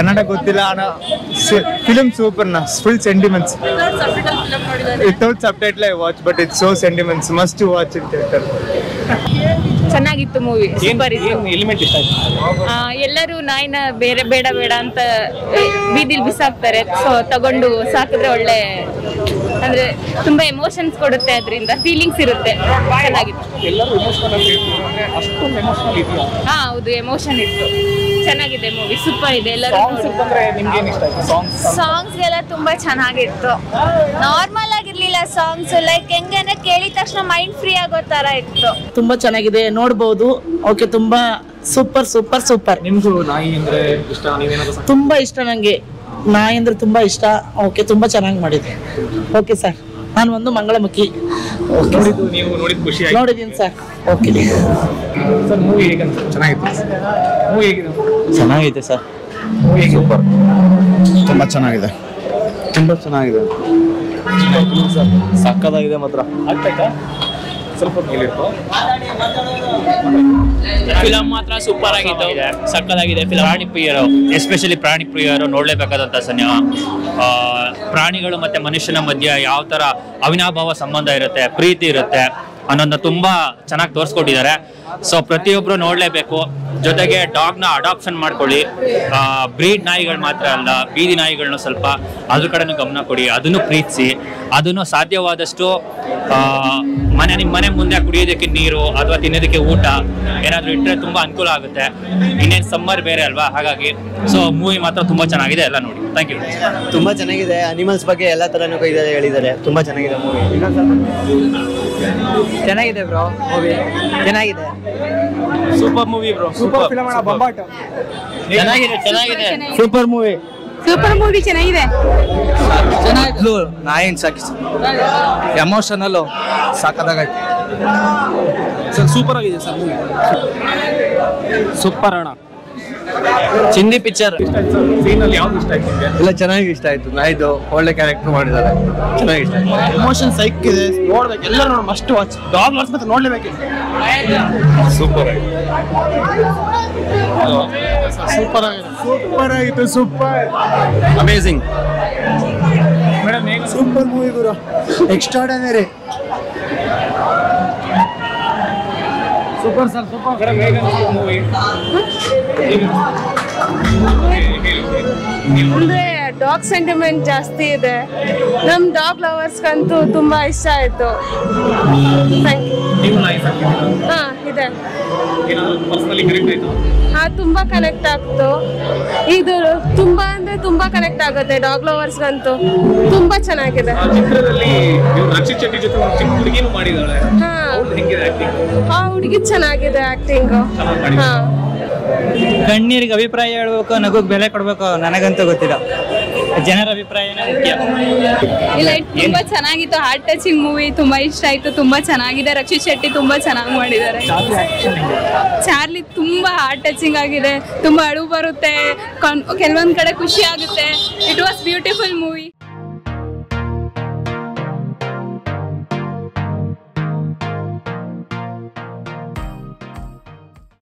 ಕನ್ನಡ ಗೊತ್ತಿಲ್ಲ ಅಣ್ಣ film super ನ full sentiments without subtitle I watch but it's so sentiments must watch in theatre ಚೆನ್ನಾಗಿತ್ತು movie super ಇತ್ತು element ಇಷ್ಟ ಆಯ್ತು ಆ, ಎಲ್ಲರೂ ನಾಯಿನ ಬೇರೆ ಬೇಡ ಬೇಡ ಅಂತ ಬೀದಿಲ್ ಬಿಸಾಕ್ತಾರೆ ಸೊ ತಗೊಂಡು ಸಾಕಿದ್ರೆ ಒಳ್ಳೆ ಅಂದ್ರೆ ತುಂಬಾ ಎಮೋಷನ್ಸ್ ಕೊಡುತ್ತೆ ಅದರಿಂದ ಫೀಲಿಂಗ್ಸ್ ಇರುತ್ತೆ ಚೆನ್ನಾಗಿತ್ತು ಎಲ್ಲರೂ ಎಮೋಷನಲ್ ಅಂತ ಹೇಳ್ತಿದ್ದಾರೆ ಅಷ್ಟೊಂದು ಎಮೋಷನಲ್ ಇದೆಯಾ ಹಾ ಹೌದು ಎಮೋಷನ್ ಇತ್ತು ಚೆನ್ನಾಗಿದೆ ಮೂವಿ ಸೂಪರ್ ಇದೆ ಎಲ್ಲರೂ ಸಾಂಗ್ಸ್ ಅಂತಂದ್ರೆ ನಿಮ್ಗೆ ಏನ್ ಇಷ್ಟ ಆಯ್ತು ಸಾಂಗ್ಸ್ ಸಾಂಗ್ಸ್ ಎಲ್ಲ ತುಂಬಾ ಚೆನ್ನಾಗಿತ್ತು ನಾರ್ಮಲ್ ಆಗಿರ್ಲಿಲ್ಲ ಸಾಂಗ್ಸ್ ಲೈಕ್ ಹೆಂಗಂದ್ರೆ ಕೇಳಿದ ತಕ್ಷಣ ಮೈಂಡ್ ಫ್ರೀ ಆಗೋ ತರ ಇತ್ತು ತುಂಬಾ ಚೆನ್ನಾಗಿದೆ ನೋಡ್ಬೋದು ಓಕೆ ತುಂಬಾ ಸೂಪರ್ ಸೂಪರ್ ಸೂಪರ್ ನಿಮ್ಗೂ ನಾಯಿ ಅಂದ್ರೆ ಇಷ್ಟ ನೀವೇನಾದ್ರು ಸಂ- ತುಂಬಾ ಇಷ್ಟ ನಂಗೆ ನಾಯಿ ಅಂದ್ರೆ ತುಂಬಾ ಇಷ್ಟ ಓಕೆ ತುಂಬಾ ಚೆನ್ನಾಗಿ ಮಾಡಿದೆ ಓಕೆ ಸರ್ ನಾನು ಒಂದು ಮಂಗಳಮುಖಿ ಓಕೆ ನೋಡಿದ್ದು ನೀವು ನೋಡಿದ್ ಖುಷಿ ಆಯ್ತು ನೋಡಿದ್ದೀನಿ ಸರ್ ಓಕೆ ಸರ್ ಮೂವಿ ಹೇಗೆ ಅನ್ಸುತ್ತೆ ಚೆನ್ನಾಗಿತ್ತು ಮೂವಿ ಹೇಗಿದೆ ಚೆನ್ನಾಗೈತೆ ಸರ್ ಮೂವಿ ಹೇಗೆ ಸೂಪರ್ ತುಂಬ ಚೆನ್ನಾಗಿದೆ ತುಂಬ ಚೆನ್ನಾಗಿದೆ ಸಕ್ಕದಾಗಿದೆ ಮಾತ್ರ ಆಗ್ತಾಯ್ತಾ ಸ್ವಲ್ಪ ಮೇಲಿರ್ತು ಫಿಲಂ ಮಾತ್ರ ಸೂಪರ್ ಆಗಿತ್ತು ಸಕ್ಕದಾಗಿದೆ ಫಿಲಂ ಪ್ರಾಣಿ ಪ್ರಿಯರು ಎಸ್ಪೆಷಲಿ ಪ್ರಾಣಿ ಪ್ರಿಯರು ನೋಡ್ಲೇಬೇಕಾದಂತ ಸಿನಿಮಾ ಆ, ಪ್ರಾಣಿಗಳು ಮತ್ತೆ ಮನುಷ್ಯನ ಮಧ್ಯೆ ಯಾವ ತರ ಅವಿನಾಭಾವ ಸಂಬಂಧ ಇರುತ್ತೆ ಪ್ರೀತಿ ಇರುತ್ತೆ ಅನ್ನೋದನ್ನ ತುಂಬಾ ಚೆನ್ನಾಗಿ ತೋರಿಸ್ಕೊಟ್ಟಿದ್ದಾರೆ ಸೊ ಪ್ರತಿಯೊಬ್ರು ನೋಡ್ಲೇಬೇಕು ಜೊತೆಗೆ ಡಾಗ್ನ ಅಡಾಪ್ಷನ್ ಮಾಡ್ಕೊಳ್ಳಿ ಬ್ರೀಡ್ ನಾಯಿಗಳು ಮಾತ್ರ ಅಲ್ಲ ಬೀದಿ ನಾಯಿಗಳನ್ನ ಸ್ವಲ್ಪ ಅದ್ರ ಕಡೆನೂ ಗಮನ ಕೊಡಿ ಅದನ್ನು ಪ್ರೀತಿಸಿ ಅದನ್ನು ಸಾಧ್ಯವಾದಷ್ಟು ಆ, ಮನೆ ನಿಮ್ಮ ಮನೆ ಮುಂದೆ ಕುಡಿಯೋದಕ್ಕೆ ನೀರು ಅಥವಾ ತಿನ್ನೋದಕ್ಕೆ ಊಟ ಏನಾದರೂ ಇಟ್ಟರೆ ತುಂಬ ಅನುಕೂಲ ಆಗುತ್ತೆ ಇನ್ನೇನು ಸಮ್ಮರ್ ಬೇರೆ ಅಲ್ವಾ ಹಾಗಾಗಿ ಸೊ ಮೂವಿ ಮಾತ್ರ ತುಂಬ ಚೆನ್ನಾಗಿದೆ ಎಲ್ಲ ನೋಡಿ ಥ್ಯಾಂಕ್ ಯು ತುಂಬಾ ಚೆನ್ನಾಗಿದೆ ಅನಿಮಲ್ಸ್ ಬಗ್ಗೆ ಎಲ್ಲ ತರನೂ ಇದ್ದಾರೆ ಹೇಳಿದ್ದಾರೆ ತುಂಬಾ ಚೆನ್ನಾಗಿದೆ ಮೂವಿ ಚೆನ್ನಾಗಿದೆ ಬ್ರೋ ಮೂವಿ ಚೆನ್ನಾಗಿದೆ super movie bro super film ಅಣ್ಣ ಬೊಂಬಾಟ ಚೆನ್ನಾಗಿದೆ ಚೆನ್ನಾಗಿದೆ ಸೂಪರ್ ಮೂವಿ ಸೂಪರ್ ಮೂವಿ ಚೆನ್ನಾಗಿದೆ ಚೆನ್ನಾಗಿದ್ಲು ನಾಯಿನ್ ಸಾಕಿ ಎಮೋಷನಲ್ ಸಾಕದಾಗೈತೆ ಸರ್ ಸೂಪರ್ ಆಗಿದೆ ಸರ್ ಮೂವಿ ಸೂಪರ್ ಅಣ್ಣ ಚಿಂದಿ ಪಿಕ್ಚರ್ ಇಷ್ಟ ಆಯ್ತು ಸರ್ ಸೀನಲ್ಲಿ ಯಾವ್ದು ಇಷ್ಟ ಆಯ್ತು ನಿಮಗೆ ಎಲ್ಲ ಚೆನ್ನಾಗಿ ಇಷ್ಟ ಆಯ್ತು ನಾಯ್ದು ಒಳ್ಳೆ ಕ್ಯಾರೆಕ್ಟರ್ ಮಾಡಿದ್ದಾರೆ ಚೆನ್ನಾಗಿ ಇಷ್ಟ ಆಯ್ತು ಎಮೋಷನ್ ಸೈಕ್ ಇದೆ ನೋಡ್ಬೇಕು ಎಲ್ಲರೂ ನೋಡಿ ಮಸ್ಟ್ ವಾಚ್ ಡಾಗ್ ಲರ್ಸ್ ಮತ್ತೆ ನೋಡ್ಲೇಬೇಕು ಸೂಪರ್ ಆಗಿದೆ ಸೂಪರ್ ಆಗಿದೆ ಸೂಪರ್ ಆಗಿತ್ತು ಸೂಪರ್ ಅಮೇಸಿಂಗ್ ಮೇಡಮ್ ಹೇಗೆ ಸೂಪರ್ ಮೂವಿ ಗುರು extraordinary super sir super madam ಹೇಗೆ ಅನ್ಸುತ್ತೆ ಮೂವಿ ಅಂದ್ರೆ ಡಾಗ್ ಸೆಂಟಿಮೆಂಟ್ ಜಾಸ್ತಿ ಇದೆ ನಮ್ ಡಾಗ್ ಲವರ್ಸ್ಗಂತೂ ತುಂಬಾ ಇಷ್ಟ ಆಯ್ತು ಥ್ಯಾಂಕ್ ಯು ನೀವು ನಾಯಿ ಸಾಕಿದ್ದೀರಾ ಹಾ ಇದೆ ಏನಾದ್ರು ಪರ್ಸನಲಿ ಕನೆಕ್ಟ್ ಆಯ್ತು ಹಾ ತುಂಬಾ ಕನೆಕ್ಟ್ ಆಗ್ತು ಇದು ತುಂಬಾ ಅಂದ್ರೆ ತುಂಬಾ ಕನೆಕ್ಟ್ ಆಗುತ್ತೆ ಡಾಗ್ ಲವರ್ಸ್ಗಂತೂ ತುಂಬಾ ಚೆನ್ನಾಗಿದೆ ಆ ಚಿತ್ರದಲ್ಲಿ ಇವ್ರು ರಕ್ಷಿತ್ ಶೆಟ್ಟಿ ಜೊತೆ ಒಂದು ಚಿಕ್ಕ ಹುಡುಗಿನೂ ಮಾಡಿದಾಳೆ ಹಾ ಅವ್ಳು ಹೆಂಗಿದೆ ಆಕ್ಟಿಂಗ್ ಆ ಹುಡುಗಿ ಚೆನ್ನಾಗಿದೆ ಆಕ್ಟಿಂಗ್ ಚೆನ್ನಾಗಿ ಮಾಡಿದ್ದಾರೆ. ಹಾ ಕಣ್ಣೀರಿಗೆ ಅಭಿಪ್ರಾಯ ಹೇಳ್ಬೇಕು ನಗುಗ್ ಬೆಲೆ ಕೊಡ್ಬೇಕು ನನಗಂತೂ ಗೊತ್ತಿಲ್ಲ ಜನರ ಅಭಿಪ್ರಾಯನೇ ಮುಖ್ಯ ಇಲ್ಲ ಇದು ತುಂಬಾ ಚೆನ್ನಾಗಿತ್ತು ಹಾರ್ಟ್ ಟಚಿಂಗ್ ಮೂವಿ ತುಂಬಾ ಇಷ್ಟ ಆಯ್ತು ತುಂಬಾ ಚೆನ್ನಾಗಿದೆ ರಕ್ಷಿತ್ ಶೆಟ್ಟಿ ತುಂಬಾ ಚೆನ್ನಾಗಿ ಮಾಡಿದ್ದಾರೆ ಚಾರ್ಲಿ ತುಂಬಾ ಹಾರ್ಟ್ ಟಚಿಂಗ್ ಆಗಿದೆ ತುಂಬಾ ಅಳು ಬರುತ್ತೆ ಕೆಲವೊಂದ್ ಕಡೆ ಖುಷಿ ಆಗುತ್ತೆ ಇಟ್ ವಾಸ್ ಬ್ಯೂಟಿಫುಲ್ ಮೂವಿ